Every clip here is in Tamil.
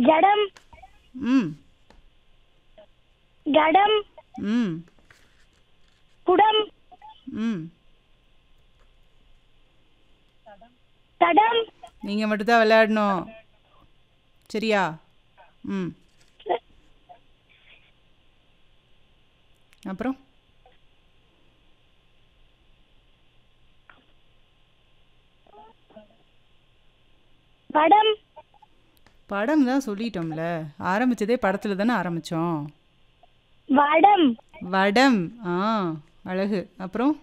ஜடம் ம் கடம் ம் குடம் ம் தடம் நீங்கள் மட்டும்தான் விளையாடணும் சரியா ம் அப்புறம் படம் படம் தான் சொல்லிட்டோம்ல ஆரம்பிச்சதே படத்தில் தானே ஆரம்பித்தோம் வடம் வடம் ஆ அழகு அப்புறம்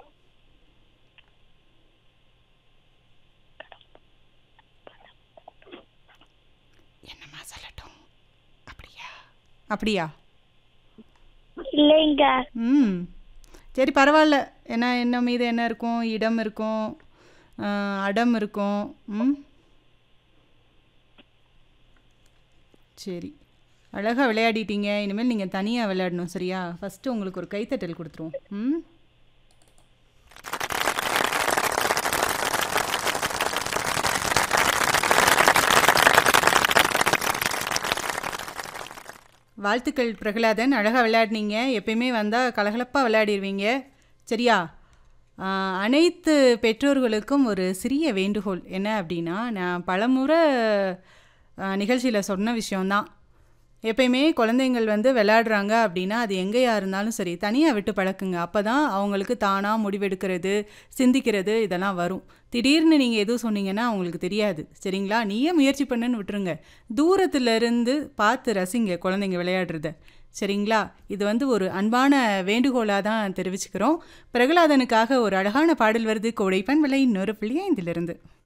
என்னம்மா சொல்லட்டும் அப்படியா அப்படியா இல்லைங்க ம் சரி பரவாயில்ல ஏன்னா என்ன மீது என்ன இருக்கும் இடம் இருக்கும் ஆ, அடம் இருக்கும் ம் சரி அழகாக விளையாடிட்டீங்க இனிமேல் நீங்கள் தனியாக விளையாடணும் சரியா ஃபஸ்ட்டு உங்களுக்கு ஒரு கைத்தட்டல் கொடுத்துருவோம் ம் வாழ்த்துக்கள் பிரகலாதன் அழகாக விளையாடினீங்க எப்பயுமே வந்தால் கலகலப்பாக விளையாடிடுவீங்க சரியா ஆஹ், அனைத்து பெற்றோர்களுக்கும் ஒரு சிறிய வேண்டுகோள் என்ன அப்படின்னா நான் பலமுறை நிகழ்ச்சியில் சொன்ன விஷயம்தான் எப்பயுமே குழந்தைங்கள் வந்து விளையாடுறாங்க அப்படின்னா அது எங்கேயா இருந்தாலும் சரி தனியாக விட்டு பழக்குங்க அப்போ தான் அவங்களுக்கு தானாக முடிவெடுக்கிறது சிந்திக்கிறது இதெல்லாம் வரும் திடீர்னு நீங்கள் எதுவும் சொன்னீங்கன்னா அவங்களுக்கு தெரியாது சரிங்களா நீயே முயற்சி பண்ணுன்னு விட்டுருங்க தூரத்துல இருந்து பார்த்து ரசிங்க குழந்தைங்க விளையாடுறத சரிங்களா இது வந்து ஒரு அன்பான வேண்டுகோளாக தான் தெரிவிச்சுக்கிறோம் பிரகலாதனுக்காக ஒரு அழகான பாடல் வருது கோடைப்பன் விலை இன்னொரு பிள்ளையா இதிலிருந்து